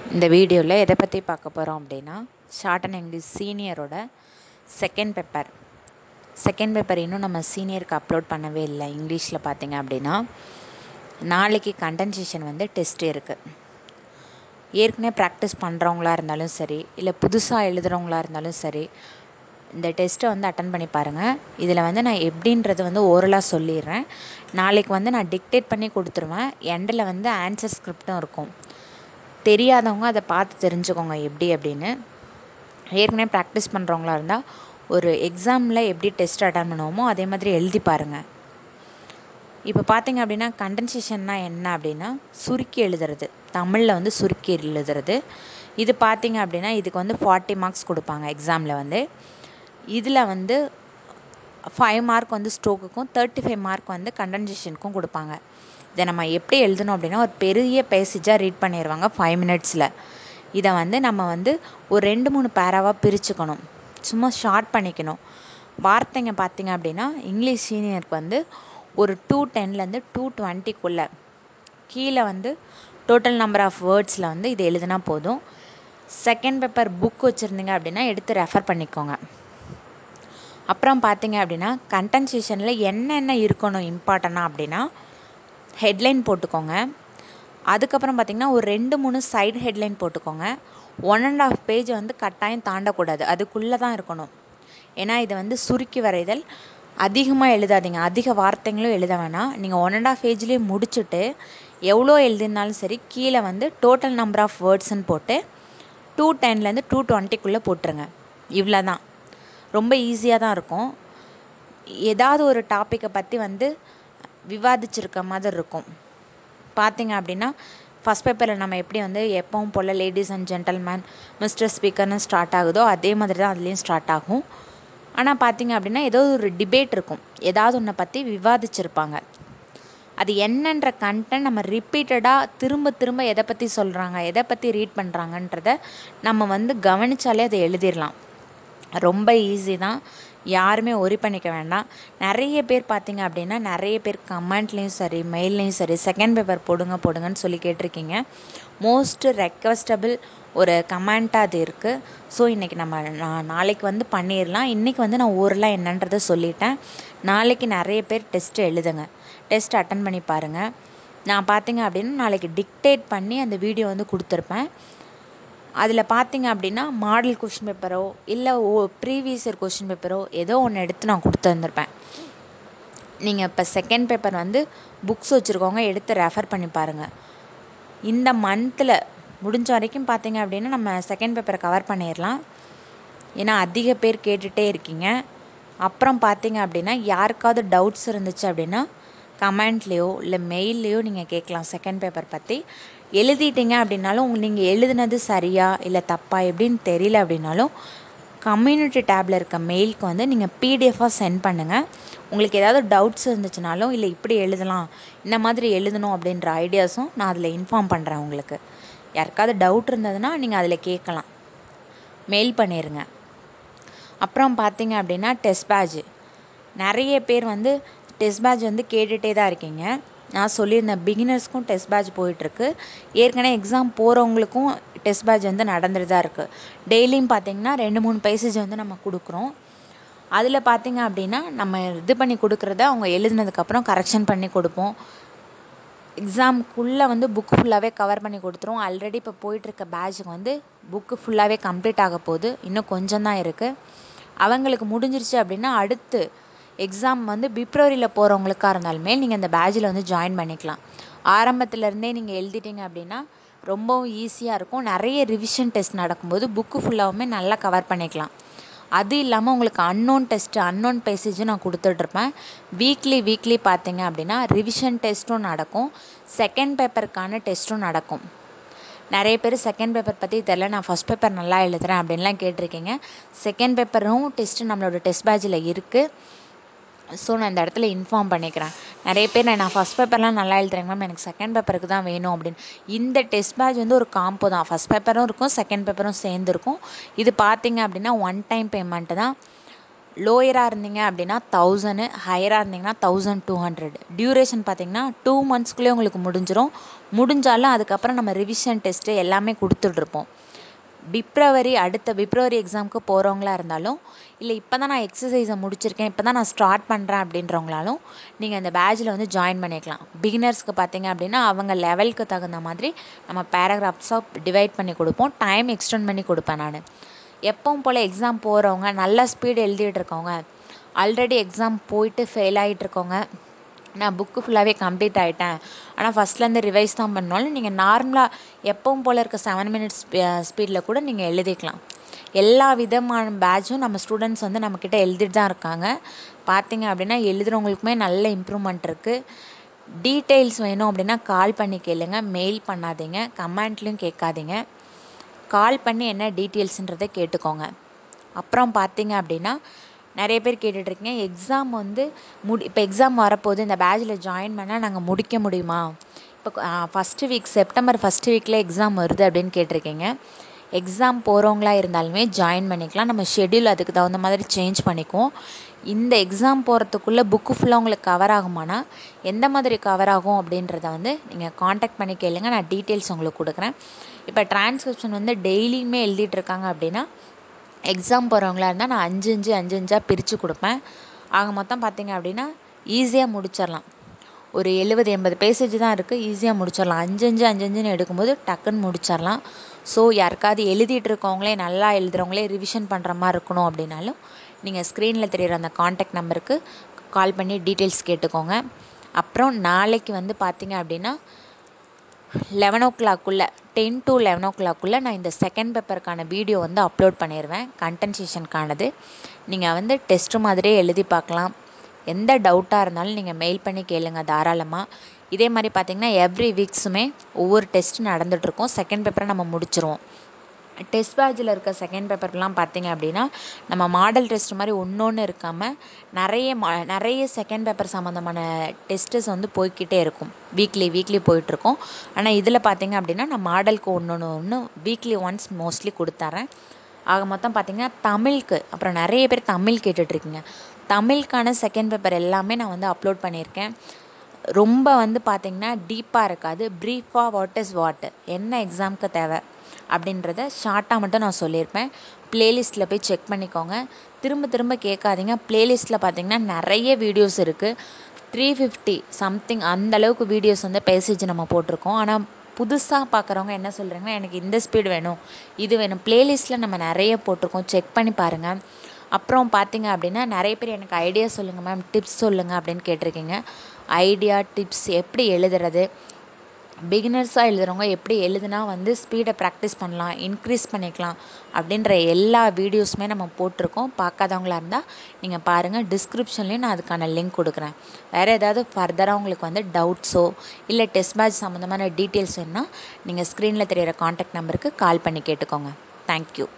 இந்த வீடியோவில் எதை பற்றி பார்க்க போகிறோம் அப்படின்னா ஷார்ட் அண்ட் இங்கிலீஷ் சீனியரோட செகண்ட் பேப்பர் செகண்ட் பேப்பர் இன்னும் நம்ம சீனியருக்கு அப்லோட் பண்ணவே இல்லை இங்கிலீஷில் பார்த்தீங்க அப்படின்னா நாளைக்கு கண்டென்சேஷன் வந்து டெஸ்ட் இருக்குது ஏற்கனவே ப்ராக்டிஸ் பண்ணுறவங்களா இருந்தாலும் சரி இல்லை புதுசாக எழுதுகிறவங்களா இருந்தாலும் சரி இந்த டெஸ்ட்டை வந்து அட்டன் பண்ணி பாருங்கள் இதில் வந்து நான் எப்படின்றது வந்து ஓரலாக சொல்லிடுறேன் நாளைக்கு வந்து நான் டிக்டேட் பண்ணி கொடுத்துருவேன் எண்டில் வந்து ஆன்சர் ஸ்கிரிப்டும் இருக்கும் தெரியாதவங்க அதை பார்த்து தெரிஞ்சுக்கோங்க எப்படி அப்படின்னு ஏற்கனவே ப்ராக்டிஸ் பண்ணுறவங்களா இருந்தால் ஒரு எக்ஸாமில் எப்படி டெஸ்ட் அட்டன் பண்ணுவோமோ அதே மாதிரி எழுதி பாருங்கள் இப்போ பார்த்தீங்க அப்படின்னா கண்டென்சேஷன்னா என்ன அப்படின்னா சுருக்கி எழுதுறது தமிழில் வந்து சுருக்கி எழுதுறது இது பார்த்தீங்க அப்படின்னா இதுக்கு வந்து ஃபார்ட்டி மார்க்ஸ் கொடுப்பாங்க எக்ஸாமில் வந்து இதில் வந்து ஃபைவ் மார்க் வந்து ஸ்ட்ரோக்குக்கும் தேர்ட்டி ஃபைவ் மார்க் வந்து கண்டென்சேஷனுக்கும் கொடுப்பாங்க இதை நம்ம எப்படி எழுதணும் அப்படின்னா ஒரு பெரிய பேசேஜாக ரீட் பண்ணிடுவாங்க ஃபைவ் மினிட்ஸில் இதை வந்து நம்ம வந்து ஒரு ரெண்டு மூணு பேராவாக பிரிச்சுக்கணும் சும்மா ஷார்ட் பண்ணிக்கணும் வார்த்தைங்க பார்த்தீங்க அப்படின்னா இங்கிலீஷ் சீனியருக்கு வந்து ஒரு டூ டென்லேருந்து டூ டுவெண்ட்டிக்குள்ளே கீழே வந்து டோட்டல் நம்பர் ஆஃப் வேர்ட்ஸில் வந்து இது எழுதுனா போதும் செகண்ட் பேப்பர் புக் வச்சுருந்தீங்க அப்படின்னா எடுத்து ரெஃபர் பண்ணிக்கோங்க அப்புறம் பார்த்தீங்க அப்படின்னா கண்டென்சேஷனில் என்னென்ன இருக்கணும் இம்பார்ட்டனாக அப்படின்னா ஹெட்லைன் போட்டுக்கோங்க அதுக்கப்புறம் பார்த்திங்கன்னா ஒரு ரெண்டு மூணு சைடு ஹெட்லைன் போட்டுக்கோங்க ஒன் அண்ட் ஆஃப் பேஜ் வந்து கட்டாயம் தாண்டக்கூடாது அதுக்குள்ளே தான் இருக்கணும் ஏன்னா இது வந்து சுருக்கி வரைதல் அதிகமாக எழுதாதீங்க அதிக வார்த்தைங்களும் எழுத வேணாம் நீங்கள் ஒன் அண்ட் ஆஃப் பேஜ்லேயே முடிச்சுட்டு எவ்வளோ எழுதினாலும் சரி கீழே வந்து டோட்டல் நம்பர் ஆஃப் வேர்ட்ஸ்ன்னு போட்டு டூ டென்லேருந்து டூ டுவெண்ட்டிக்குள்ளே போட்டுருங்க இவ்வளோ தான் ரொம்ப ஈஸியாக தான் இருக்கும் ஏதாவது ஒரு டாப்பிக்கை பற்றி வந்து விவாதிச்சிருக்க மாதிரி இருக்கும் பார்த்தீங்க அப்படின்னா ஃபஸ்ட் பேப்பரில் நம்ம எப்படி வந்து எப்பவும் போல் லேடிஸ் அண்ட் ஜென்டல்மேன் மிஸ்டர் ஸ்பீக்கர்னு ஸ்டார்ட் ஆகுதோ அதே மாதிரி தான் அதுலேயும் ஸ்டார்ட் ஆகும் ஆனால் பார்த்தீங்க அப்படின்னா ஏதோ ஒரு டிபேட் இருக்கும் ஏதாவது ஒன்றை பற்றி விவாதிச்சிருப்பாங்க அது என்னன்ற கண்டென்ட் நம்ம ரிப்பீட்டடாக திரும்ப திரும்ப எதை பற்றி சொல்கிறாங்க எதை பற்றி ரீட் பண்ணுறாங்கன்றத நம்ம வந்து கவனித்தாலே அதை எழுதிடலாம் ரொம்ப ஈஸி தான் யாருமே ஒரி பண்ணிக்க வேண்டாம் நிறைய பேர் பார்த்தீங்க அப்படின்னா நிறைய பேர் கமெண்ட்லேயும் சரி மெயில்லையும் சரி செகண்ட் பேப்பர் போடுங்க போடுங்கன்னு சொல்லி கேட்டிருக்கீங்க மோஸ்ட் ரெக்வஸ்டபிள் ஒரு கமெண்ட்டாக அது இருக்குது ஸோ இன்றைக்கி நம்ம நான் நாளைக்கு வந்து பண்ணிடலாம் இன்றைக்கி வந்து நான் ஊரெலாம் என்னன்றதை சொல்லிட்டேன் நாளைக்கு நிறைய பேர் டெஸ்ட்டு எழுதுங்க டெஸ்ட் அட்டன் பண்ணி பாருங்கள் நான் பார்த்தீங்க அப்படின்னா நாளைக்கு டிக்டேட் பண்ணி அந்த வீடியோ வந்து கொடுத்துருப்பேன் அதில் பார்த்தீங்க அப்படின்னா மாடல் கொஷின் பேப்பரோ இல்லை ஓ ப்ரீவியஸ் இயர் கொஷின் பேப்பரோ ஏதோ ஒன்று எடுத்து நான் கொடுத்து வந்திருப்பேன் நீங்கள் இப்போ செகண்ட் பேப்பர் வந்து புக்ஸ் வச்சுருக்கவங்க எடுத்து ரெஃபர் பண்ணி பாருங்கள் இந்த மந்தில் முடிஞ்ச வரைக்கும் பார்த்தீங்க அப்படின்னா நம்ம செகண்ட் பேப்பரை கவர் பண்ணிடலாம் ஏன்னா அதிக பேர் கேட்டுகிட்டே இருக்கீங்க அப்புறம் பார்த்தீங்க அப்படின்னா யாருக்காவது டவுட்ஸ் இருந்துச்சு அப்படின்னா கமெண்ட்லேயோ இல்லை மெயில்லையோ நீங்கள் கேட்கலாம் செகண்ட் பேப்பர் பற்றி எழுதிட்டீங்க அப்படின்னாலும் உங்க நீங்கள் எழுதுனது சரியா இல்லை தப்பா எப்படின்னு தெரியல அப்படின்னாலும் கம்யூனிட்டி டேப்பில் இருக்க மெயிலுக்கு வந்து நீங்கள் பிடிஎஃபாக சென்ட் பண்ணுங்கள் உங்களுக்கு ஏதாவது டவுட்ஸ் இருந்துச்சுனாலும் இல்லை இப்படி எழுதலாம் இந்த மாதிரி எழுதணும் அப்படின்ற ஐடியாஸும் நான் அதில் இன்ஃபார்ம் பண்ணுறேன் உங்களுக்கு யாருக்காவது டவுட் இருந்ததுன்னா நீங்கள் அதில் கேட்கலாம் மெயில் பண்ணிடுங்க அப்புறம் பார்த்தீங்க அப்படின்னா டெஸ்ட் பேட்ச் நிறைய பேர் வந்து டெஸ்ட் பேட்ச் வந்து கேட்டுகிட்டே தான் இருக்கீங்க நான் சொல்லியிருந்தேன் பிகினர்ஸ்க்கும் டெஸ்ட் பேட்ச் போயிட்டுருக்கு ஏற்கனவே எக்ஸாம் போகிறவங்களுக்கும் டெஸ்ட் பேட்ச் வந்து நடந்துட்டு தான் இருக்குது டெய்லியும் பார்த்தீங்கன்னா ரெண்டு மூணு பேசேஜ் வந்து நம்ம கொடுக்குறோம் அதில் பார்த்தீங்க அப்படின்னா நம்ம இது பண்ணி கொடுக்குறத அவங்க எழுதினதுக்கப்புறம் கரெக்ஷன் பண்ணி கொடுப்போம் எக்ஸாமுக்குள்ளே வந்து புக்கு ஃபுல்லாகவே கவர் பண்ணி கொடுத்துருவோம் ஆல்ரெடி இப்போ போயிட்டுருக்க பேட்சுக்கு வந்து புக்கு ஃபுல்லாகவே கம்ப்ளீட் ஆக போகுது இன்னும் கொஞ்சம் தான் இருக்குது அவங்களுக்கு முடிஞ்சிருச்சு அப்படின்னா அடுத்து எக்ஸாம் வந்து பிப்ரவரியில் போகிறவங்களுக்காக இருந்தாலுமே நீங்கள் இந்த பேட்சில் வந்து ஜாயின் பண்ணிக்கலாம் ஆரம்பத்துலேருந்தே நீங்கள் எழுதிட்டீங்க அப்படின்னா ரொம்பவும் ஈஸியாக இருக்கும் நிறைய ரிவிஷன் டெஸ்ட் நடக்கும்போது புக்கு ஃபுல்லாகவுமே நல்லா கவர் பண்ணிக்கலாம் அது இல்லாமல் உங்களுக்கு அன்னோன் டெஸ்ட்டு அன்னோன் பேசேஜும் நான் கொடுத்துட்ருப்பேன் வீக்லி வீக்லி பார்த்தீங்க அப்படின்னா ரிவிஷன் டெஸ்ட்டும் நடக்கும் செகண்ட் பேப்பருக்கான டெஸ்ட்டும் நடக்கும் நிறைய பேர் செகண்ட் பேப்பர் பற்றி தெரில நான் ஃபஸ்ட் பேப்பர் நல்லா எழுதுகிறேன் அப்படின்லாம் கேட்டிருக்கீங்க செகண்ட் பேப்பரும் டெஸ்ட்டு நம்மளோட டெஸ்ட் பேட்சில் இருக்குது ஸோ நான் இந்த இடத்துல இன்ஃபார்ம் பண்ணிக்கிறேன் நிறைய பேர் நான் ஃபஸ்ட் பேப்பர்லாம் நல்லா எழுதுறேங்க மேம் எனக்கு செகண்ட் பேப்பருக்கு தான் வேணும் அப்படின்னு இந்த டெஸ்ட் பேட்ச் வந்து ஒரு காம்போ தான் ஃபஸ்ட் பேப்பரும் இருக்கும் செகண்ட் பேப்பரும் சேர்ந்துருக்கும் இது பார்த்தீங்க அப்படின்னா ஒன் டைம் பேமெண்ட்டு தான் லோயராக இருந்தீங்க அப்படின்னா தௌசண்ட் ஹையராக இருந்தீங்கன்னா தௌசண்ட் டூ ஹண்ட்ரட் டியூரேஷன் பார்த்தீங்கன்னா டூ மந்த்ஸ்க்குள்ளே உங்களுக்கு முடிஞ்சிடும் முடிஞ்சாலும் அதுக்கப்புறம் நம்ம ரிவிஷன் டெஸ்ட்டு எல்லாமே கொடுத்துட்ருப்போம் பிப்ரவரி அடுத்த பிப்ரவரி எக்ஸாமுக்கு போகிறவங்களா இருந்தாலும் இல்லை இப்போ தான் நான் எக்ஸசைஸை முடிச்சிருக்கேன் இப்போ தான் நான் ஸ்டார்ட் பண்ணுறேன் அப்படின்றவங்களாலும் நீங்கள் இந்த பேட்சில் வந்து ஜாயின் பண்ணிக்கலாம் பிகினர்ஸ்க்கு பார்த்தீங்க அப்படின்னா அவங்க லெவலுக்கு தகுந்த மாதிரி நம்ம பேராகிராஃப்ஸாக டிவைட் பண்ணி கொடுப்போம் டைம் எக்ஸ்டெண்ட் பண்ணி கொடுப்பேன் நான் எப்பவும் போல் எக்ஸாம் போகிறவங்க நல்ல ஸ்பீடு எழுதிட்டு இருக்கவங்க ஆல்ரெடி எக்ஸாம் போயிட்டு ஃபெயில் ஆகிட்டு இருக்கவங்க நான் புக்கு ஃபுல்லாகவே கம்ப்ளீட் ஆகிட்டேன் ஆனால் ஃபஸ்ட்லேருந்து ரிவைஸ் தான் பண்ணாலும் நீங்கள் நார்மலாக எப்பவும் போல் இருக்க செவன் மினிட்ஸ் ஸ்பீடில் கூட நீங்கள் எழுதிக்கலாம் எல்லா விதமான பேட்சும் நம்ம ஸ்டூடெண்ட்ஸ் வந்து நம்மக்கிட்ட எழுதிட்டு தான் இருக்காங்க பார்த்தீங்க அப்படின்னா எழுதுகிறவங்களுக்குமே நல்ல இம்ப்ரூவ்மெண்ட் இருக்குது டீட்டெயில்ஸ் வேணும் அப்படின்னா கால் பண்ணி கேளுங்க மெயில் பண்ணாதீங்க கமெண்ட்லேயும் கேட்காதீங்க கால் பண்ணி என்ன டீட்டெயில்ஸுன்றதை கேட்டுக்கோங்க அப்புறம் பார்த்தீங்க அப்படின்னா நிறைய பேர் கேட்டுட்ருக்கீங்க எக்ஸாம் வந்து முடி இப்போ எக்ஸாம் வரப்போகுது இந்த பேட்சில் ஜாயின் பண்ணால் நாங்கள் முடிக்க முடியுமா இப்போ ஃபஸ்ட்டு வீக் செப்டம்பர் ஃபஸ்ட்டு வீக்கில் எக்ஸாம் வருது அப்படின்னு கேட்டிருக்கீங்க எக்ஸாம் போகிறவங்களா இருந்தாலுமே ஜாயின் பண்ணிக்கலாம் நம்ம ஷெட்யூல் அதுக்கு தகுந்த மாதிரி சேஞ்ச் பண்ணிக்குவோம் இந்த எக்ஸாம் போகிறதுக்குள்ளே புக்கு ஃபுல்லாக உங்களுக்கு கவர் ஆகுமானா எந்த மாதிரி கவர் ஆகும் அப்படின்றத வந்து நீங்கள் காண்டாக்ட் பண்ணி கேளுங்க நான் டீட்டெயில்ஸ் உங்களுக்கு கொடுக்குறேன் இப்போ டிரான்ஸ்கிரிப்ஷன் வந்து டெய்லியுமே எழுதிட்டு இருக்காங்க அப்படின்னா எக்ஸாம் போகிறவங்களா இருந்தால் நான் அஞ்சு அஞ்சு அஞ்சு அஞ்சாக பிரித்து கொடுப்பேன் ஆக மொத்தம் பார்த்தீங்க அப்படின்னா ஈஸியாக முடிச்சிடலாம் ஒரு எழுபது எண்பது பேசேஜ் தான் இருக்குது ஈஸியாக முடிச்சிடலாம் அஞ்சு அஞ்சு அஞ்சு அஞ்சுன்னு எடுக்கும்போது டக்குன்னு முடிச்சிடலாம் ஸோ யாருக்காவது எழுதிட்டு இருக்கவங்களே நல்லா எழுதுகிறவங்களே ரிவிஷன் பண்ணுற மாதிரி இருக்கணும் அப்படின்னாலும் நீங்கள் ஸ்க்ரீனில் தெரியிற அந்த காண்டாக்ட் நம்பருக்கு கால் பண்ணி டீட்டெயில்ஸ் கேட்டுக்கோங்க அப்புறம் நாளைக்கு வந்து பார்த்தீங்க அப்படின்னா லெவன் ஓ கிளாக்குள்ளே டென் டு லெவன் ஓ கிளாக்குள்ளே நான் இந்த செகண்ட் பேப்பருக்கான வீடியோ வந்து அப்லோட் பண்ணிடுவேன் கண்டென்சேஷனுக்கானது நீங்கள் வந்து டெஸ்ட்டு மாதிரியே எழுதி பார்க்கலாம் எந்த டவுட்டாக இருந்தாலும் நீங்கள் மெயில் பண்ணி கேளுங்க தாராளமாக இதே மாதிரி பார்த்தீங்கன்னா எவ்ரி வீக்ஸுமே ஒவ்வொரு டெஸ்ட் நடந்துகிட்ருக்கோம் செகண்ட் பேப்பரை நம்ம முடிச்சிருவோம் டெஸ்ட் பேட்சில் இருக்க செகண்ட் பேப்பர்லாம் பார்த்தீங்க அப்படின்னா நம்ம மாடல் டெஸ்ட் மாதிரி ஒன்று ஒன்று இருக்காமல் நிறைய மா நிறைய செகண்ட் பேப்பர் சம்மந்தமான டெஸ்ட்டஸ் வந்து போய்க்கிட்டே இருக்கும் வீக்லி வீக்லி போயிட்டுருக்கோம் ஆனால் இதில் பார்த்தீங்க அப்படின்னா நான் மாடலுக்கு ஒன்று ஒன்று ஒன்று வீக்லி ஒன்ஸ் மோஸ்ட்லி கொடுத்துட்றேன் ஆக மொத்தம் பார்த்தீங்கன்னா தமிழுக்கு அப்புறம் நிறைய பேர் தமிழ் கேட்டுட்ருக்கீங்க தமிழுக்கான செகண்ட் பேப்பர் எல்லாமே நான் வந்து அப்லோட் பண்ணியிருக்கேன் ரொம்ப வந்து பார்த்திங்கன்னா டீப்பாக இருக்காது ப்ரீஃபாக வாட் இஸ் வாட் என்ன எக்ஸாமுக்கு தேவை அப்படின்றத ஷார்ட்டாக மட்டும் நான் சொல்லியிருப்பேன் ப்ளேலிஸ்ட்டில் போய் செக் பண்ணிக்கோங்க திரும்ப திரும்ப கேட்காதீங்க ப்ளேலிஸ்ட்டில் பார்த்தீங்கன்னா நிறைய வீடியோஸ் இருக்குது த்ரீ ஃபிஃப்டி சம்திங் அந்தளவுக்கு வீடியோஸ் வந்து பேசேஜ் நம்ம போட்டிருக்கோம் ஆனால் புதுசாக பார்க்குறவங்க என்ன சொல்கிறாங்கன்னா எனக்கு இந்த ஸ்பீடு வேணும் இது வேணும் ப்ளேலிஸ்ட்டில் நம்ம நிறைய போட்டிருக்கோம் செக் பண்ணி பாருங்கள் அப்புறம் பார்த்தீங்க அப்படின்னா நிறைய பேர் எனக்கு ஐடியா சொல்லுங்கள் மேம் டிப்ஸ் சொல்லுங்கள் அப்படின்னு கேட்டிருக்கீங்க ஐடியா டிப்ஸ் எப்படி எழுதுறது பிகினர்ஸாக எழுதுகிறவங்க எப்படி எழுதுனா வந்து ஸ்பீடை ப்ராக்டிஸ் பண்ணலாம் இன்க்ரீஸ் பண்ணிக்கலாம் அப்படின்ற எல்லா வீடியோஸுமே நம்ம போட்டிருக்கோம் பார்க்காதவங்களா இருந்தால் நீங்கள் பாருங்கள் டிஸ்கிரிப்ஷன்லேயும் நான் அதுக்கான லிங்க் கொடுக்குறேன் வேறு ஏதாவது ஃபர்தராக உங்களுக்கு வந்து டவுட்ஸோ இல்லை டெஸ்ட் பேட்ச் சம்மந்தமான டீட்டெயில்ஸ் வேணுன்னா நீங்கள் ஸ்க்ரீனில் தெரியிற காண்டாக்ட் நம்பருக்கு கால் பண்ணி கேட்டுக்கோங்க தேங்க்யூ